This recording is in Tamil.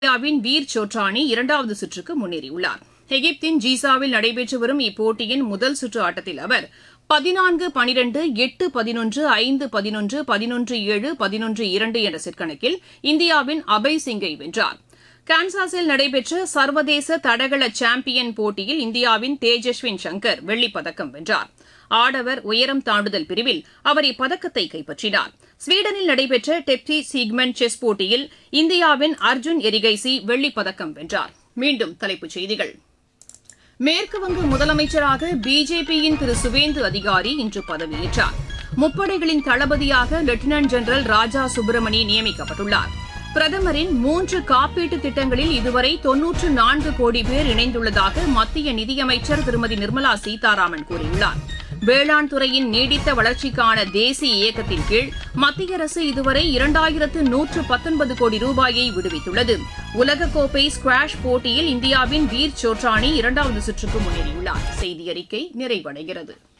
இந்தியாவின் வீர் சோட்ரானி இரண்டாவது சுற்றுக்கு முன்னேறியுள்ளார் எகிப்தின் ஜீசாவில் நடைபெற்று வரும் இப்போட்டியின் முதல் சுற்று ஆட்டத்தில் அவர் பதினான்கு பனிரெண்டு எட்டு பதினொன்று ஐந்து பதினொன்று பதினொன்று ஏழு பதினொன்று இரண்டு என்ற செட் கணக்கில் இந்தியாவின் அபய் சிங்கை வென்றார் கான்சாஸில் நடைபெற்ற சர்வதேச தடகள சாம்பியன் போட்டியில் இந்தியாவின் தேஜஸ்வின் சங்கர் வெள்ளிப் பதக்கம் வென்றார் ஆடவர் உயரம் தாண்டுதல் பிரிவில் அவர் இப்பதக்கத்தை கைப்பற்றினார் ஸ்வீடனில் நடைபெற்ற டெப்டி சீக்மெண்ட் செஸ் போட்டியில் இந்தியாவின் அர்ஜுன் எரிகைசி வெள்ளிப் பதக்கம் வென்றார் மீண்டும் தலைப்புச் செய்திகள் மேற்குவங்க முதலமைச்சராக பிஜேபியின் திரு சுவேந்து அதிகாரி இன்று பதவியேற்றார் முப்படைகளின் தளபதியாக லெப்டினன்ட் ஜெனரல் ராஜா சுப்பிரமணி நியமிக்கப்பட்டுள்ளார் பிரதமரின் மூன்று காப்பீட்டு திட்டங்களில் இதுவரை தொன்னூற்று நான்கு கோடி பேர் இணைந்துள்ளதாக மத்திய நிதியமைச்சர் திருமதி நிர்மலா சீதாராமன் கூறியுள்ளார் வேளாண் துறையின் நீடித்த வளர்ச்சிக்கான தேசிய இயக்கத்தின் கீழ் மத்திய அரசு இதுவரை இரண்டாயிரத்து நூற்று பத்தொன்பது கோடி ரூபாயை விடுவித்துள்ளது உலகக்கோப்பை ஸ்குவாஷ் போட்டியில் இந்தியாவின் வீர் சோட்ரானி இரண்டாவது சுற்றுக்கு முன்னேறியுள்ளார் செய்தி அறிக்கை நிறைவடைகிறது